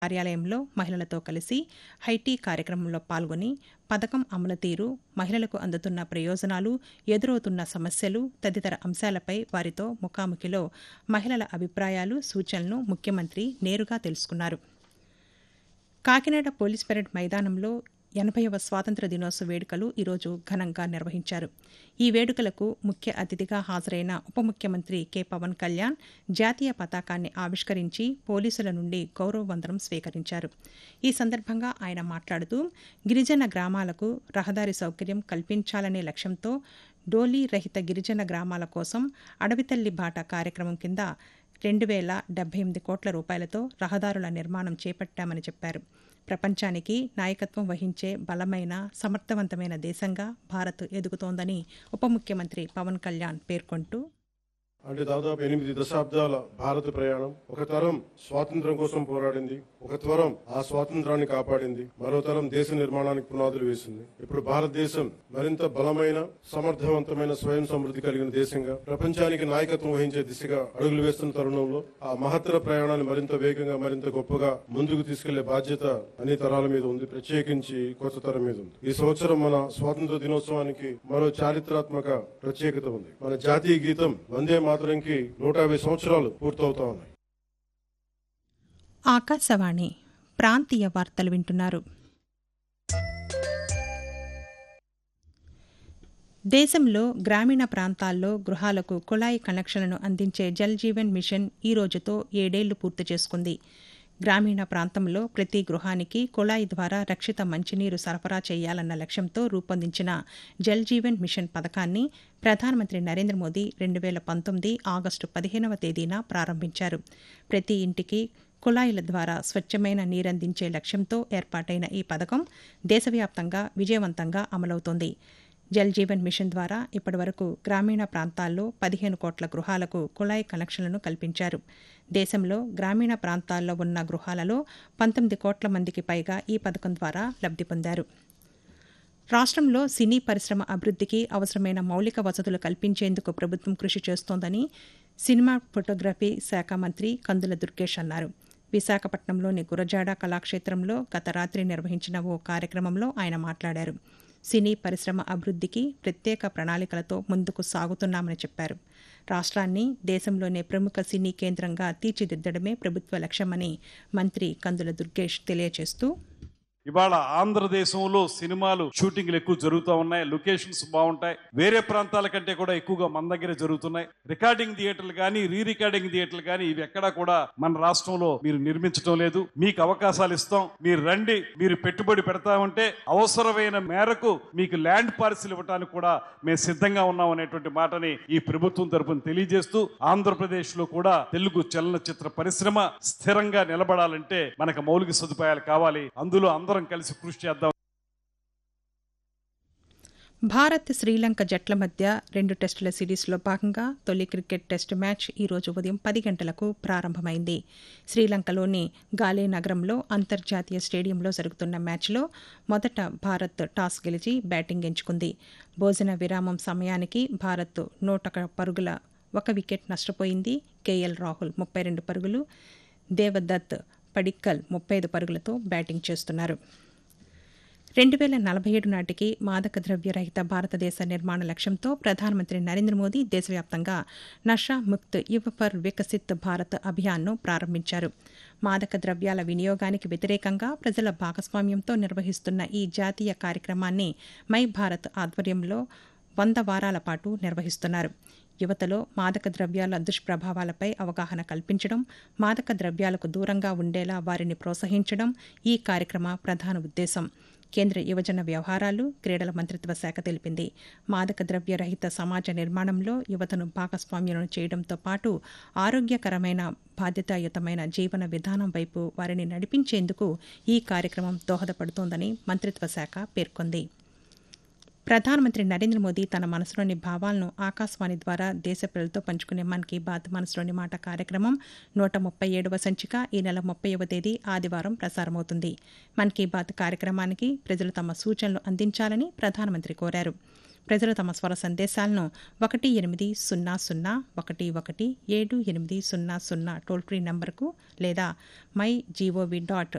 కార్యాలయంలో మహిళలతో కలిసి హైటీ కార్యక్రమంలో పాల్గొని పథకం అమలు తీరు మహిళలకు అందుతున్న ప్రయోజనాలు ఎదురవుతున్న సమస్యలు తదితర అంశాలపై వారితో ముఖాముఖిలో మహిళల అభిప్రాయాలు సూచనలను ముఖ్యమంత్రి నేరుగా తెలుసుకున్నారు కాకినాడ పోలీస్ పెరేడ్ మైదానంలో ఎనభైవ స్వాతంత్ర దినోత్సవ వేడుకలు ఈరోజు ఘనంగా నిర్వహించారు ఈ వేడుకలకు ముఖ్య అతిథిగా హాజరైన ఉప ముఖ్యమంత్రి కె పవన్ కళ్యాణ్ జాతీయ పతాకాన్ని ఆవిష్కరించి పోలీసుల నుండి గౌరవ వందనం స్వీకరించారు ఈ సందర్భంగా ఆయన మాట్లాడుతూ గిరిజన గ్రామాలకు రహదారి సౌకర్యం కల్పించాలనే లక్ష్యంతో డోలీ రహిత గిరిజన గ్రామాల కోసం అడవితల్లి బాట కార్యక్రమం కింద రెండు వేల డెబ్బై ఎనిమిది కోట్ల రూపాయలతో రహదారుల నిర్మాణం చేపట్టామని చెప్పారు ప్రపంచానికి నాయకత్వం వహించే బలమైన సమర్థవంతమైన దేశంగా భారత్ ఎదుగుతోందని ఉప ముఖ్యమంత్రి పవన్ కళ్యాణ్ పేర్కొంటూ అంటే దాదాపు ఎనిమిది దశాబ్దాల భారత ప్రయాణం ఒక తరం స్వాతంత్రం కోసం పోరాడింది ఒక తరం ఆ స్వాతంత్రాన్ని కాపాడింది మరో తరం దేశ నిర్మాణానికి పునాదులు వేసింది ఇప్పుడు భారతదేశం మరింత బలమైన సమర్థవంతమైన స్వయం సమృద్ధి కలిగిన దేశంగా ప్రపంచానికి నాయకత్వం వహించే దిశగా అడుగులు వేస్తున్న తరుణంలో ఆ మహత్తర ప్రయాణాన్ని మరింత వేగంగా మరింత గొప్పగా ముందుకు తీసుకెళ్లే బాధ్యత అన్ని తరాల మీద ఉంది ప్రత్యేకించి కొత్త తరం మీద ఉంది ఈ సంవత్సరం మన స్వాతంత్ర దినోత్సవానికి మరో చారిత్రాత్మక ప్రత్యేకత ఉంది మన జాతీయ గీతం వందే మాతరంకి నూట యాభై సంవత్సరాలు పూర్తవుతా ఉన్నాయి ఆకాశవాణి ప్రాంతీయ వార్తలు వింటున్నారు దేశంలో గ్రామీణ ప్రాంతాల్లో గృహాలకు కుళాయి కనెక్షన్లను అందించే జల్ జీవన్ మిషన్ ఈ రోజుతో ఏడేళ్లు పూర్తి చేసుకుంది గ్రామీణ ప్రాంతంలో ప్రతి గృహానికి కుళాయి ద్వారా రక్షిత మంచినీరు సరఫరా చేయాలన్న లక్ష్యంతో రూపొందించిన జల్ జీవన్ మిషన్ పథకాన్ని ప్రధానమంత్రి నరేంద్ర మోదీ రెండు వేల పంతొమ్మిది ఆగస్టు పదిహేనవ తేదీన ప్రారంభించారు ప్రతి ఇంటికి కుళాయిల ద్వారా స్వచ్ఛమైన నీరందించే లక్ష్యంతో ఏర్పాటైన ఈ పథకం దేశవ్యాప్తంగా విజయవంతంగా అమలవుతోంది జల్ జీవన్ మిషన్ ద్వారా ఇప్పటివరకు గ్రామీణ ప్రాంతాల్లో పదిహేను కోట్ల గృహాలకు కుళాయి కనెక్షన్లను కల్పించారు దేశంలో గ్రామీణ ప్రాంతాల్లో ఉన్న గృహాలలో పంతొమ్మిది కోట్ల మందికి పైగా ఈ పథకం ద్వారా లబ్ది పొందారు రాష్ట్రంలో సినీ పరిశ్రమ అభివృద్ధికి అవసరమైన మౌలిక వసతులు కల్పించేందుకు ప్రభుత్వం కృషి చేస్తోందని సినిమా ఫోటోగ్రఫీ శాఖ మంత్రి కందుల దుర్గేష్ అన్నారు విశాఖపట్నంలోని గురజాడ కళాక్షేత్రంలో గత రాత్రి నిర్వహించిన ఓ కార్యక్రమంలో ఆయన మాట్లాడారు సినీ పరిశ్రమ అభివృద్ధికి ప్రత్యేక ప్రణాళికలతో ముందుకు సాగుతున్నామని చెప్పారు రాష్ట్రాన్ని దేశంలోనే ప్రముఖ సినీ కేంద్రంగా తీర్చిదిద్దడమే ప్రభుత్వ లక్ష్యమని మంత్రి కందుల దుర్గేష్ తెలియజేస్తూ ఇవాళ ఆంధ్రదేశంలో సినిమాలు షూటింగ్లు ఎక్కువ జరుగుతూ ఉన్నాయి లొకేషన్స్ బాగుంటాయి వేరే ప్రాంతాల కంటే కూడా ఎక్కువగా మన దగ్గర జరుగుతున్నాయి రికార్డింగ్ థియేటర్లు కానీ రీ రికార్డింగ్ థియేటర్లు కానీ ఇవి ఎక్కడా కూడా మన రాష్ట్రంలో మీరు నిర్మించడం లేదు మీకు అవకాశాలు ఇస్తాం మీరు రండి మీరు పెట్టుబడి పెడతామంటే అవసరమైన మేరకు మీకు ల్యాండ్ పార్సిల్ ఇవ్వడానికి కూడా మేము సిద్ధంగా ఉన్నాం అనేటువంటి మాటని ఈ ప్రభుత్వం తరపున తెలియజేస్తూ ఆంధ్రప్రదేశ్ లో కూడా తెలుగు చలనచిత్ర పరిశ్రమ స్థిరంగా నిలబడాలంటే మనకు మౌలిక సదుపాయాలు కావాలి అందులో అందరం కలిసి కృషి చేద్దాం భారత్ శ్రీలంక జట్ల మధ్య రెండు టెస్టుల సిరీస్లో భాగంగా తొలి క్రికెట్ టెస్టు మ్యాచ్ ఈ రోజు ఉదయం పది గంటలకు ప్రారంభమైంది శ్రీలంకలోని గాలే నగరంలో అంతర్జాతీయ స్టేడియంలో జరుగుతున్న మ్యాచ్లో మొదట భారత్ టాస్ గెలిచి బ్యాటింగ్ ఎంచుకుంది భోజన విరామం సమయానికి భారత్ నూట పరుగుల ఒక వికెట్ నష్టపోయింది కేఎల్ రాహుల్ ముప్పై రెండు పరుగులు దేవదత్ పడిక్కల్ ముప్పై ఐదు పరుగులతో బ్యాటింగ్ చేస్తున్నారు రెండు వేల నలభై ఏడు నాటికి మాదక ద్రవ్య రహిత భారతదేశ నిర్మాణ లక్ష్యంతో ప్రధానమంత్రి నరేంద్ర మోదీ దేశవ్యాప్తంగా నషా ముక్త్ యువ ఫర్ వికసిత్ భారత్ అభియాన్ను ప్రారంభించారు మాదక ద్రవ్యాల వినియోగానికి వ్యతిరేకంగా ప్రజల భాగస్వామ్యంతో నిర్వహిస్తున్న ఈ జాతీయ కార్యక్రమాన్ని మై భారత్ ఆధ్వర్యంలో వంద వారాల పాటు నిర్వహిస్తున్నారు యువతలో మాదక ద్రవ్యాల దుష్ప్రభావాలపై అవగాహన కల్పించడం మాదక ద్రవ్యాలకు దూరంగా ఉండేలా వారిని ప్రోత్సహించడం ఈ కార్యక్రమ ప్రధాన ఉద్దేశం కేంద్ర యువజన వ్యవహారాలు క్రీడల మంత్రిత్వ శాఖ తెలిపింది మాదక ద్రవ్య రహిత సమాజ నిర్మాణంలో యువతను భాగస్వామ్యం చేయడంతో పాటు ఆరోగ్యకరమైన బాధ్యతాయుతమైన జీవన విధానం వైపు వారిని నడిపించేందుకు ఈ కార్యక్రమం దోహదపడుతోందని మంత్రిత్వ శాఖ పేర్కొంది ప్రధానమంత్రి నరేంద్ర మోదీ తన మనసులోని భావాలను ఆకాశవాణి ద్వారా దేశ ప్రజలతో పంచుకునే మన్ కీ బాత్ మనసులోని మాట కార్యక్రమం నూట ముప్పై ఏడవ సంచిక ఈ నెల ముప్పైవ తేదీ ఆదివారం ప్రసారమవుతుంది మన్ కీ బాత్ కార్యక్రమానికి ప్రజలు తమ సూచనలు అందించాలని ప్రధానమంత్రి కోరారు ప్రజలు తమ స్వర సందేశాలను ఒకటి ఎనిమిది సున్నా సున్నా ఒకటి ఒకటి ఏడు ఎనిమిది సున్నా సున్నా టోల్ ఫ్రీ నంబర్కు లేదా మై జీఓవి డాట్